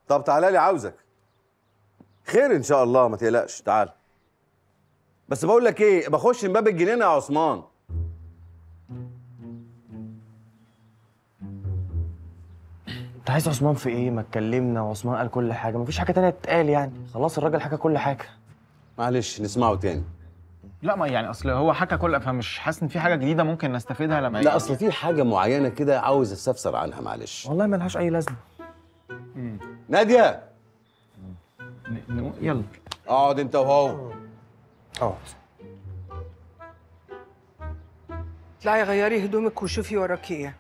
طب تعالى لي عاوزك خير ان شاء الله ما تقلقش تعال بس بقول لك ايه بخش من باب الجنينه يا عثمان انت عايز عثمان في ايه ما اتكلمنا وعثمان قال كل حاجه مفيش حاجه تانية تتقال يعني خلاص الراجل حكى كل حاجه معلش نسمعه تاني لا ما يعني اصل هو حكى كل فمش حاسس ان في حاجه جديده ممكن نستفيدها لما لا اصل في حاجه معينه كده عاوز استفسر عنها معلش والله ملهاش اي لازمه ناديه ن- يلا اقعد انت وهو اه اطلعي غيري هدومك وشوفي وراكي ايه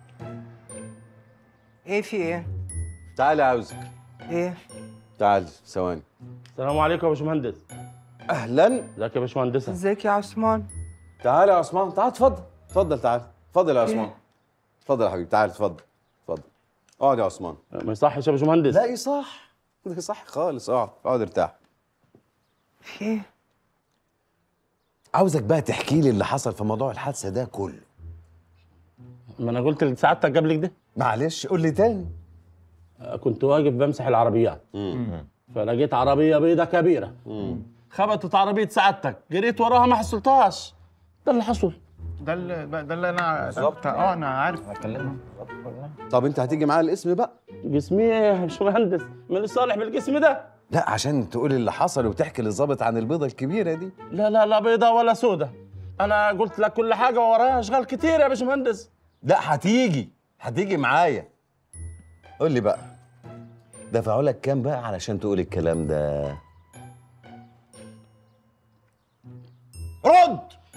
ايه في ايه تعالى عاوزك ايه تعال ثواني السلام عليكم يا باشمهندس اهلا ازيك يا باشمهندسه ازيك يا عثمان تعال يا عثمان تعال اتفضل اتفضل تعال اتفضل يا عثمان اتفضل يا حبيبي تعال اتفضل اتفضل اقعد يا عثمان ما يصحش يا باشمهندس لا صح ده صح خالص اقعد اقعد ارتاح في ايه عاوزك بقى تحكي لي اللي حصل في موضوع الحادثه ده كله ما انا قلت لسعادتك قبل كده معلش قول لي تاني كنت واقف بمسح العربيات فلقيت عربيه بيضة كبيره خبطت عربيه سعادتك جريت وراها ما حصلتهاش ده اللي حصل ده اللي ده اللي انا بالظبط اه انا عارف هكلمها طب انت هتيجي معايا الاسم بقى جسمي ايه يا باشمهندس من صالح بالجسم ده لا عشان تقول اللي حصل وتحكي للظابط عن البيضه الكبيره دي لا لا لا بيضة ولا سودة انا قلت لك كل حاجه وراها اشغال كتير يا باشمهندس لا هتيجي هتيجي معايا قول لي بقى دفعوا لك كام بقى علشان تقول الكلام ده رد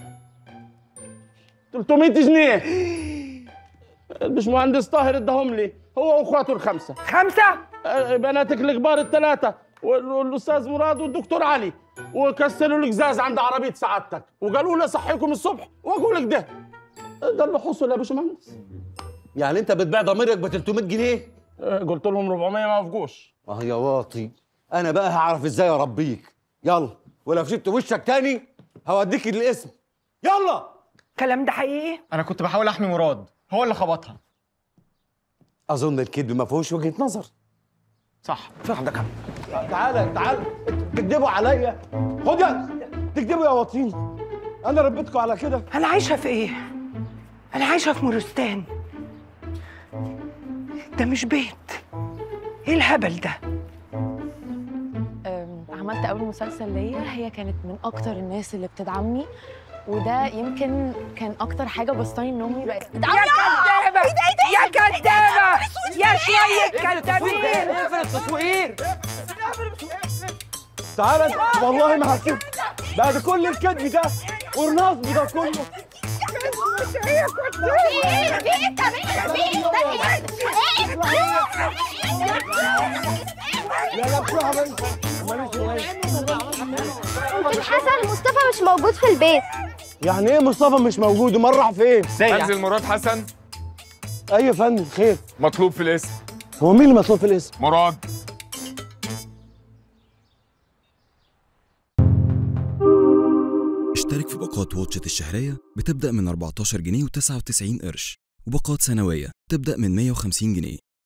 300 جنيه الباشمهندس طاهر اداهم لي هو واخواته الخمسه خمسة أه، بناتك الكبار الثلاثه وال- والاستاذ مراد والدكتور علي وكسروا القزاز عند عربيه سعادتك وقالوا لي اصحيكم الصبح واقول لك ده ده اللي حصل يا باشمهندس يعني انت بتبيع ضميرك ب 300 جنيه أه، قلت لهم 400 ما وافقوش اه يا واطي انا بقى هعرف ازاي اربيك يلا ولو شفت وشك تاني هوديك الاسم يلا الكلام ده حقيقي انا كنت بحاول احمي مراد هو اللي خبطها اظن الكذب ما فيهوش وجهه نظر صح عندك حق تعالى تعالى تكذبوا عليا خد يا تكذبوا يا واطين انا ربيتكم على كده انا عايشة في ايه انا عايشة في مورستان ده مش بيت ايه الهبل ده أم، عملت اول مسلسل ليا هي كانت من اكتر الناس اللي بتدعمني وده يمكن كان اكتر حاجه بسطاني ان امي بقت يا كدابة يا كدابة يا شوية كدابين تعالى انت والله ما هسيب بعد كل الكذب ده والنصب ده كله يا لا بصراحه ممكن حسن مصطفى مش موجود في البيت يعني ايه مصطفى مش موجود امال راح فين؟ منزل مراد حسن اي يا فندم خير مطلوب في الاسم هو مين اللي مطلوب في الاسم؟ مراد اشترك في باقات واتشت الشهرية بتبدأ من 14 جنيه و99 قرش وباقات سنوية تبدأ من 150 جنيه